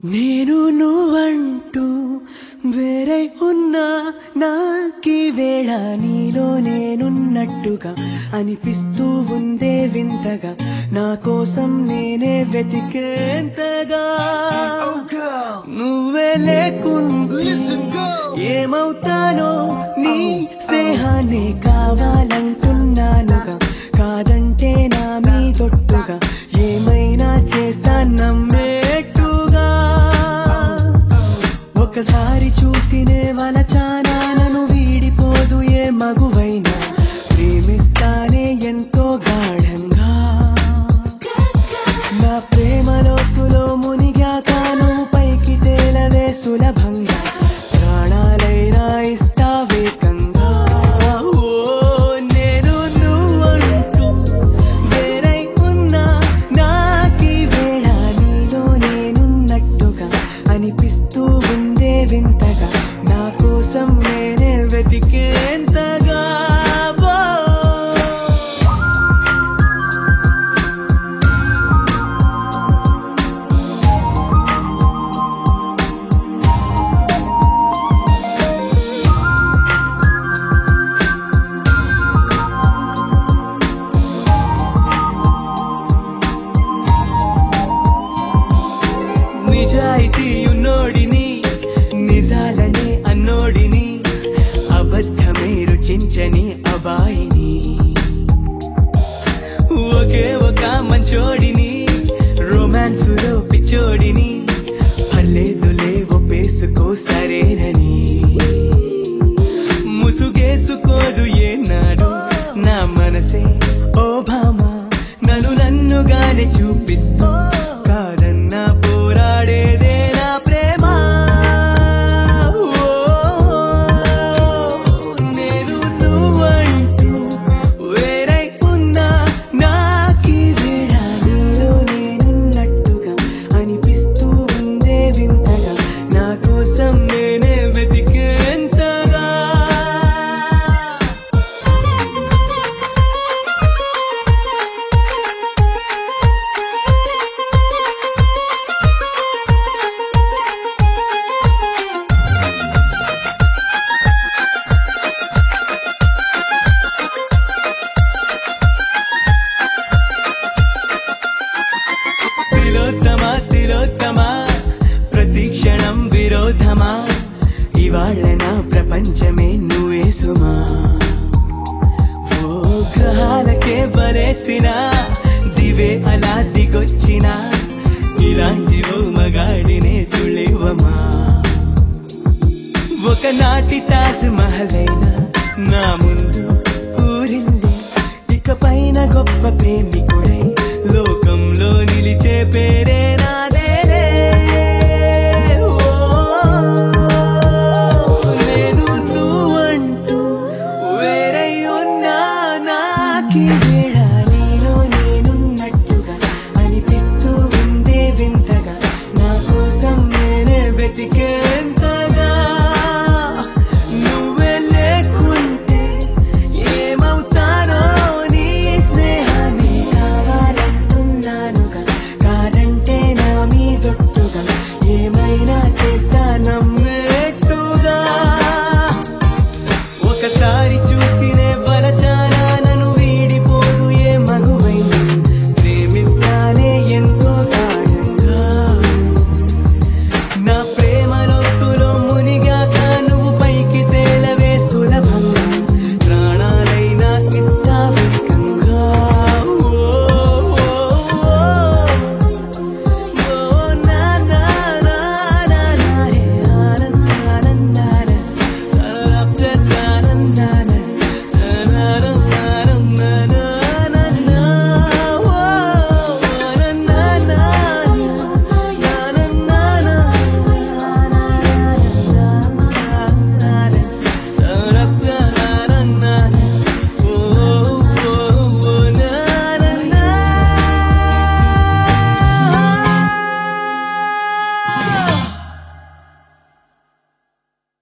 నేను నువ్వంటూ వేరే ఉన్నా నాకీ వేళ నీలో నేనున్నట్టుగా అనిపిస్తూ ఉందే వింతగా నా కోసం నేనే వెతికేంతగా నువ్వే లేకుండా Listen, go. ఏమవుతానో నీ స్నేహాన్ని కావాలంటున్నానుగా కాదంటే నా మీ తొట్టుగా ఏమైనా చేస్తా నమ్మేట్టుగా ఒకసారి చూసినే వలచానా నన్ను వీడిపోదు ఏ మగువైనా ప్రేమిస్తానే ఎంతో గాఢంగా నా ప్రేమ లోతులో మునిగాక నువ్వు పైకి తేలవే సులభంగా ప్రాణాలైనా ఇస్తావేకంగా ఓ నేను నువ్వంటూ వేరై ఉన్నా నాకీ వేళ నీలో నేనున్నట్టుగా అనిపిస్తూ ఉందే వింతగా నా కోసం నేనే వెతికేంతగా ఓ. నిజాయితీ ఉన్నోడిని నిజాలనే అన్నోడిని అబద్ధమే రుచించని అబాయిని ఒకే ఒక మంచోడిని రొమాన్సులో పిచ్చోడిని పర్లేదులే ఒప్పేసుకో సరేనని ముసుగేసుకోదు ఏనాడు నా మనసే ఓ భామ నన్ను నన్నుగానే చూపిస్తూ కాదన్నా పోరాడేదే నా ప్రేమ ఓ, నేను నువ్వంటూ వేరై ఉన్నా నాకీ వేళ నీలో నేనున్నట్టుగా అనిపిస్తూ ఉందే వింతగా నా కోసం నేనే వెతికేంతగా తిలోత్తమ తిలోత్తమ ప్రతి క్షణం విరోధమా ఇవాళ నా ప్రపంచమే నువ్వే సుమా ఓ గ్రహాలకే బలేసిన దివే అలా దిగొచ్చిన ఇలాంటి ఓ మగాడినే చుళివమా ఒకనాటి తాజ్ మహలైనా నా ముందు ఊరిల్లి ఇక పైన గొప్ప ప్రేమికుడై లోకంలో నిలిచే పేరే నా